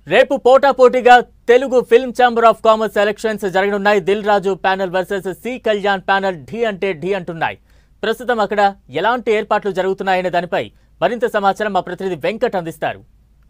రేపు పోటాపోటీగా Telugu film chamber of commerce elections జరగనున్నాయి Dil Raju panel versus C Kalyan panel ఢీ అంటే ఢీ అంటున్నాయి ప్రస్తుతం అక్కడ ఎలాంటి ఏర్పాట్లు జరుగుతున్నాయనే దానిపై మరింత సమాచారం మా ప్రతినిధి వెంకట్ అందిస్తారు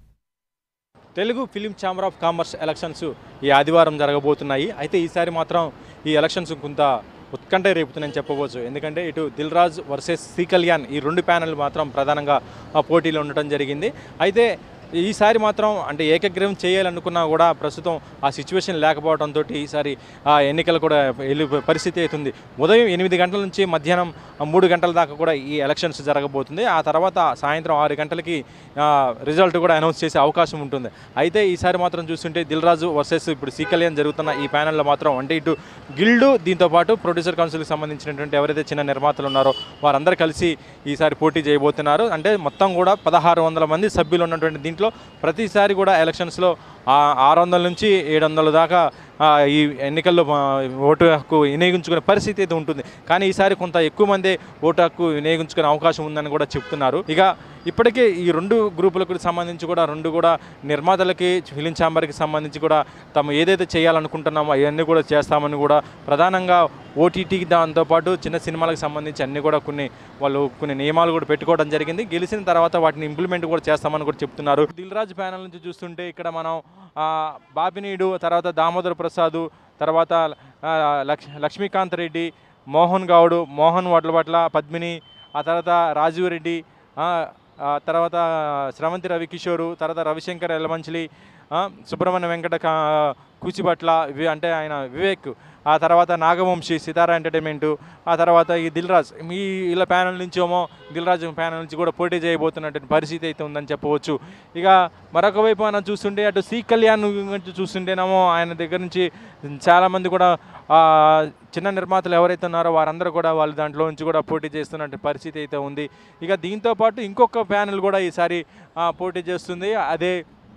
Telugu film chamber of commerce elections ఈ ఆదివారం జరగబోతున్నాయి అయితే ఈసారి మాత్రం ఈ ఎలక్షన్స్ కొంత ఉత్కంఠ రేపుతున్నాయని చెప్పవచ్చు ఎందుకంటే ఇటు దిల్ రాజ్ వర్సెస్ సి కళ్యాణ్ ఈ రెండు ప్యానెల్ మాత్రం ప్రధానంగా ఆ పోటీలో ఉండటం జరిగింది అయితే ఈసారి మాత్రం అంటే ఏకగ్రీవం చేయాలనుకున్నా కూడా ప్రస్తుతం ఆ సిచ్యువేషన్ లేకపోవడంతో ఈసారి ఆ ఎన్నికలు కూడా వెళ్ళి పరిస్థితి అవుతుంది ఉదయం ఎనిమిది గంటల నుంచి మధ్యాహ్నం మూడు గంటల దాకా కూడా ఈ ఎలక్షన్స్ జరగబోతుంది ఆ తర్వాత సాయంత్రం ఆరు గంటలకి ఆ, రిజల్ట్ కూడా అనౌన్స్ చేసే అవకాశం ఉంటుంది అయితే ఈసారి మాత్రం చూస్తుంటే దిల్ రాజు వర్సెస్ ఇప్పుడు సి కళ్యాణ్ జరుగుతున్న ఈ ప్యానెల్లో మాత్రం అంటే ఇటు గిల్డు దీంతో పాటు ప్రొడ్యూసర్ కౌన్సిల్కి సంబంధించినటువంటి ఎవరైతే చిన్న నిర్మాతలు ఉన్నారో వారందరూ కలిసి ఈసారి పోటీ చేయబోతున్నారు అంటే మొత్తం కూడా పదహారు వందల మంది సభ్యులు ఉన్నటువంటి దీంట్లో ప్రతిసారి కూడా ఎలక్షన్స్లో ఆరు వందల నుంచి ఏడు వందల దాకా ఆ, ఈ ఎన్నికల్లో ఆ, ఓటు హక్కు వినియోగించుకునే పరిస్థితి అయితే ఉంటుంది కానీ ఈసారి కొంత ఎక్కువ మంది ఓటు హక్కు వినియోగించుకునే అవకాశం ఉందని కూడా చెప్తున్నారు ఇక ఇప్పటికే ఈ రెండు గ్రూపులకు సంబంధించి కూడా రెండు కూడా నిర్మాతలకి ఫిలిం ఛాంబర్కి సంబంధించి కూడా తాము ఏదైతే చేయాలనుకుంటున్నామో అవన్నీ కూడా చేస్తామని కూడా ప్రధానంగా ఓటీటీకి దాంతోపాటు చిన్న సినిమాలకు సంబంధించి అన్ని కూడా కొన్ని వాళ్ళు కొన్ని నియమాలు కూడా పెట్టుకోవడం జరిగింది గెలిచిన తర్వాత వాటిని ఇంప్లిమెంట్ కూడా చేస్తామని కూడా చెప్తున్నారు దిల్ రాజు ప్యానల్ నుంచి చూస్తుంటే ఇక్కడ మనం ఆ, బాపినీడు తర్వాత దామోదర్ ప్రసాద్ తర్వాత ఆ, లక్ష్ లక్ష్మీకాంత్ రెడ్డి మోహన్ గౌడ్ మోహన్ వడ్లపట్ల పద్మిని ఆ తర్వాత రాజీవ్ రెడ్డి ఆ, ఆ తర్వాత స్రవంతి రవికిషోరు తర్వాత రవిశంకర్ ఎలమంచిలి ఆ, సుబ్రహ్మణ్య వెంకట కా- కూచిపట్ల ఇవి అంటే ఆయన వివేక్ ఆ తర్వాత నాగవంశీ సితారా ఎంటర్టైన్మెంటు ఆ తర్వాత ఈ దిల్ రాజ్ మీ ఇలా ప్యానల్ నుంచి ఏమో దిల్ రాజ్ ప్యానల్ నుంచి కూడా పోటీ చేయబోతున్నటువంటి పరిస్థితి అయితే ఉందని చెప్పవచ్చు ఇక మరొక వైపు మనం చూస్తుంటే అటు సి కళ్యాణ్ గురించి చూస్తుంటేనేమో ఆయన దగ్గర నుంచి చాలామంది కూడా ఆ, చిన్న నిర్మాతలు ఎవరైతే ఉన్నారో వారందరూ కూడా వాళ్ళు దాంట్లో నుంచి కూడా పోటీ చేస్తున్నట్టు పరిస్థితి అయితే ఉంది ఇక దీంతో పాటు ఇంకొక ప్యానెల్ కూడా ఈసారి ఆ, పోటీ చేస్తుంది అదే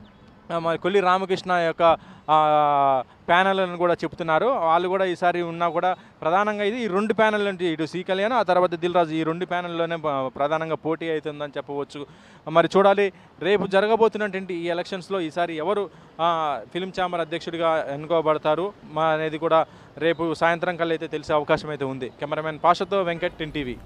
ఆ, మన కొల్లి రామకృష్ణ యొక్క ఆ, ప్యానెల్ అని కూడా చెప్తున్నారు వాళ్ళు కూడా ఈసారి ఉన్నా కూడా ప్రధానంగా ఇది ఈ రెండు ప్యానెల్ నుంచి ఇటు సి కళ్యాణ్ ఆ తర్వాత దిల్ రాజు ఈ రెండు ప్యానెల్లోనే ప- ప్రధానంగా పోటీ అవుతుందని చెప్పవచ్చు మరి చూడాలి రేపు జరగబోతున్నటువంటి ఈ ఎలక్షన్స్లో ఈసారి ఎవరు ఆ, ఫిలిం ఛాంబర్ అధ్యక్షుడిగా ఎన్నుకోబడతారు మా అనేది కూడా రేపు సాయంత్రం కల్లా అయితే తెలిసే అవకాశం అయితే ఉంది కెమెరామెన్ పాషతో వెంకట్ టెన్ టీవీ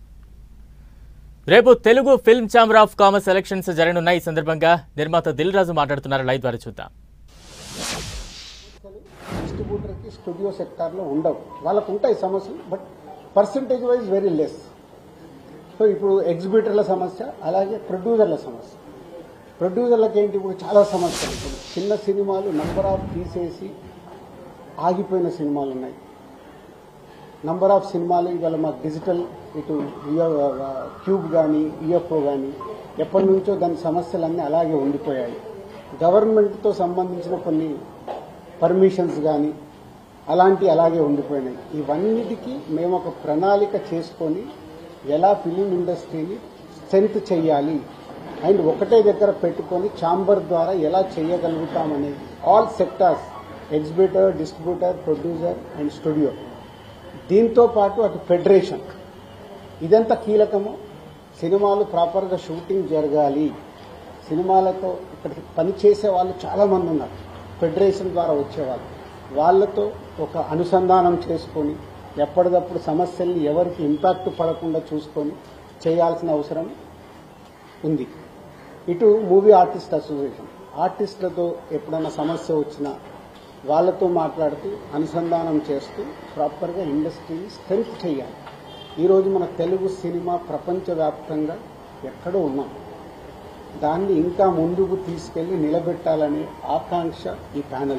రేపు Telugu film chamber of commerce elections జరగనున్న ఈ సందర్భంగా నిర్మాత దిల్ రాజు మాట్లాడుతున్నారు లైవ్ ద్వారా చూద్దాం డిస్ట్రిబ్యూటర్కి స్టూడియో సెక్టార్లో ఉండవు వాళ్ళకు ఉంటాయి సమస్యలు but percentage wise very less so ఇప్పుడు ఎగ్జిబిటర్ల సమస్య అలాగే ప్రొడ్యూసర్ల సమస్య ప్రొడ్యూసర్లకు ఏంటి ఇప్పుడు చాలా సమస్యలు ఇప్పుడు చిన్న సినిమాలు నంబర్ ఆఫ్ తీసేసి ఆగిపోయిన సినిమాలు ఉన్నాయి నంబర్ ఆఫ్ సినిమాలు ఇవాళ మాకు డిజిటల్ ఇటు క్యూబ్ కానీ ఈఎఫ్ఓ కానీ ఎప్పటి నుంచో దాని సమస్యలన్నీ అలాగే ఉండిపోయాయి గవర్నమెంట్తో సంబంధించిన కొన్ని పర్మిషన్స్ కానీ అలాంటి అలాగే ఉండిపోయినాయి ఇవన్నిటికీ మేము ఒక ప్రణాళిక చేసుకొని ఎలా ఫిలిం ఇండస్ట్రీని స్ట్రెంత్ చేయాలి అండ్ ఒకటే దగ్గర పెట్టుకొని ఛాంబర్ ద్వారా ఎలా చేయగలుగుతామనేది all sectors exhibitor distributor producer and studio దీంతో పాటు అటు ఫెడరేషన్ ఇదంతా కీలకము సినిమాలు ప్రాపర్గా షూటింగ్ జరగాలి సినిమాలతో ఇక్కడ పనిచేసే వాళ్ళు చాలా మంది ఉన్నారు ఫెడరేషన్ ద్వారా వచ్చేవాళ్ళు వాళ్ళతో ఒక అనుసంధానం చేసుకొని ఎప్పటికప్పుడు సమస్యల్ని ఎవరికి ఇంపాక్ట్ పడకుండా చూసుకొని చేయాల్సిన అవసరం ఉంది ఇటు మూవీ ఆర్టిస్ట్ అసోసియేషన్ ఆర్టిస్టులతో ఎప్పుడైనా సమస్య వచ్చినా వాళ్ళతో మాట్లాడుతూ అనుసంధానం చేస్తూ ప్రాపర్గా ఇండస్ట్రీని స్ట్రెంత్ చేయాలి ఈరోజు మన తెలుగు సినిమా ప్రపంచవ్యాప్తంగా ఎక్కడో ఉన్నాం దాన్ని ఇంకా ముందుకు తీసుకెళ్లి నిలబెట్టాలనే ఆకాంక్ష ఈ ప్యానెల్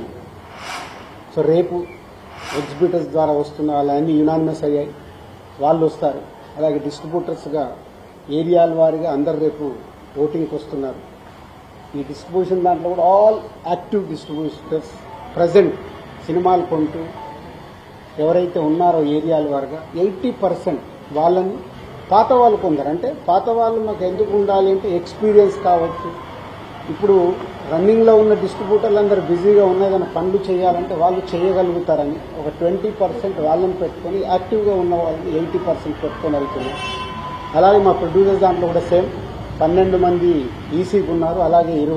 సో రేపు ఎగ్జిబిటర్స్ ద్వారా వస్తున్న వాళ్ళన్నీ యునానిమస్ అయ్యాయి వాళ్ళు వస్తారు అలాగే డిస్ట్రిబ్యూటర్స్గా ఏరియాల వారీగా అందరు రేపు ఓటింగ్కి వస్తున్నారు ఈ డిస్ట్రిబ్యూషన్ దాంట్లో కూడా ఆల్ యాక్టివ్ డిస్ట్రిబ్యూటర్స్ ప్రజెంట్ సినిమాలు కొంటూ ఎవరైతే ఉన్నారో ఏరియాల వారుగా ఎయిటీ పర్సెంట్ వాళ్ళని పాత వాళ్ళు కొందరు అంటే పాత వాళ్ళు మాకు ఎందుకు ఉండాలి అంటే ఎక్స్పీరియన్స్ కావచ్చు ఇప్పుడు రన్నింగ్లో ఉన్న డిస్ట్రిబ్యూటర్లు అందరూ బిజీగా ఉన్నాయి ఏదైనా పనులు చేయాలంటే వాళ్ళు చేయగలుగుతారని ఒక ట్వంటీ పర్సెంట్ వాళ్ళని పెట్టుకొని యాక్టివ్గా ఉన్న వాళ్ళని ఎయిటీ పర్సెంట్ పెట్టుకొని వెళ్తున్నారు అలాగే మా ప్రొడ్యూసర్స్ దాంట్లో కూడా సేమ్ పన్నెండు మంది ఈసీకి ఉన్నారు అలాగే ఇరవై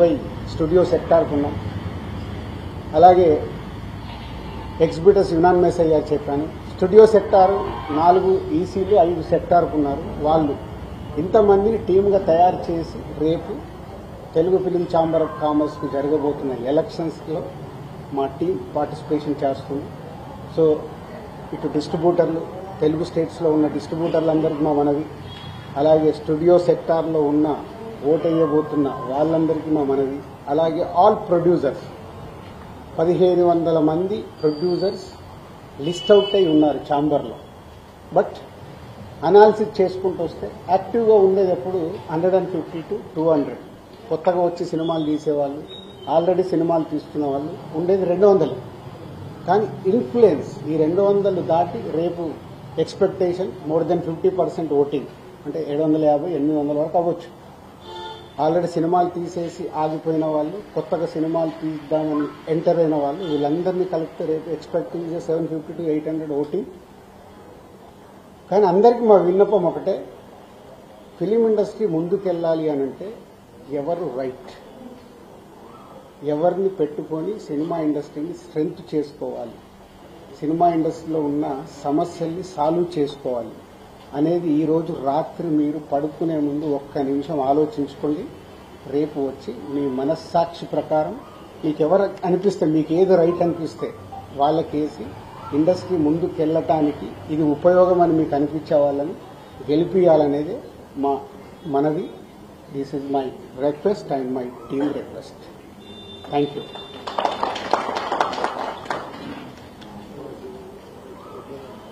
స్టూడియో సెక్టార్కి ఉన్నాం అలాగే ఎగ్జిబిటర్స్ యునానిమస్ అయ్యారు చెప్పాను స్టూడియో సెక్టార్ నాలుగు ఈసీలు ఐదు సెక్టార్కు ఉన్నారు వాళ్ళు ఇంతమందిని టీమ్గా తయారు చేసి రేపు తెలుగు ఫిలిం ఛాంబర్ ఆఫ్ కామర్స్కి జరగబోతున్న ఎలక్షన్స్లో మా టీం పార్టిసిపేషన్ చేస్తుంది సో ఇటు డిస్ట్రిబ్యూటర్లు తెలుగు స్టేట్స్లో ఉన్న డిస్ట్రిబ్యూటర్లందరికీ మా మనవి అలాగే స్టూడియో సెక్టార్లో ఉన్న ఓట్ వేయబోతున్న వాళ్ళందరికీ మా మనవి అలాగే ఆల్ ప్రొడ్యూసర్స్ పదిహేను వందల మంది ప్రొడ్యూసర్స్ లిస్ట్ అవుట్ అయి ఉన్నారు ఛాంబర్లో బట్ అనాలిసిస్ చేసుకుంటూ వస్తే యాక్టివ్గా ఉండేది ఎప్పుడు hundred and fifty to two hundred కొత్తగా వచ్చి సినిమాలు తీసేవాళ్ళు ఆల్రెడీ సినిమాలు తీస్తున్న వాళ్ళు ఉండేది రెండు వందలు కానీ ఇన్ఫ్లుయెన్స్ ఈ రెండు వందలు దాటి రేపు expectation more than fifty percent voting అంటే ఏడు వందల యాభై ఎనిమిది వందల వరకు అవ్వచ్చు ఆల్రెడీ సినిమాలు తీసేసి ఆగిపోయిన వాళ్ళు కొత్తగా సినిమాలు తీద్దామని ఎంటర్ అయిన వాళ్ళు వీళ్ళందరినీ కలిపితే రేపు expecting seven fifty to eight hundred voting కానీ అందరికీ మా విన్నపం ఒకటే ఫిలిం ఇండస్ట్రీ ముందుకెళ్ళాలి అని అంటే ఎవరు రైట్ ఎవరిని పెట్టుకొని సినిమా ఇండస్ట్రీని స్ట్రెంగ్త్ చేసుకోవాలి సినిమా ఇండస్ట్రీలో ఉన్న సమస్యల్ని సాల్వ్ చేసుకోవాలి అనేది ఈరోజు రాత్రి మీరు పడుకునే ముందు ఒక్క నిమిషం ఆలోచించుకోండి రేపు వచ్చి మీ మనస్సాక్షి ప్రకారం మీకు ఎవరు అనిపిస్తే మీకు ఏది రైట్ అనిపిస్తే వాళ్ళకేసి ఇండస్ట్రీ ముందుకెళ్ళటానికి ఇది ఉపయోగం అని మీకు అనిపించే వాళ్ళని గెలిపియాలనేది మా మనవి this is my request and my team request thank you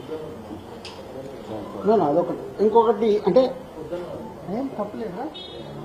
no, no, అదొకటి ఇంకొకటి అంటే ఏం తప్పలేదా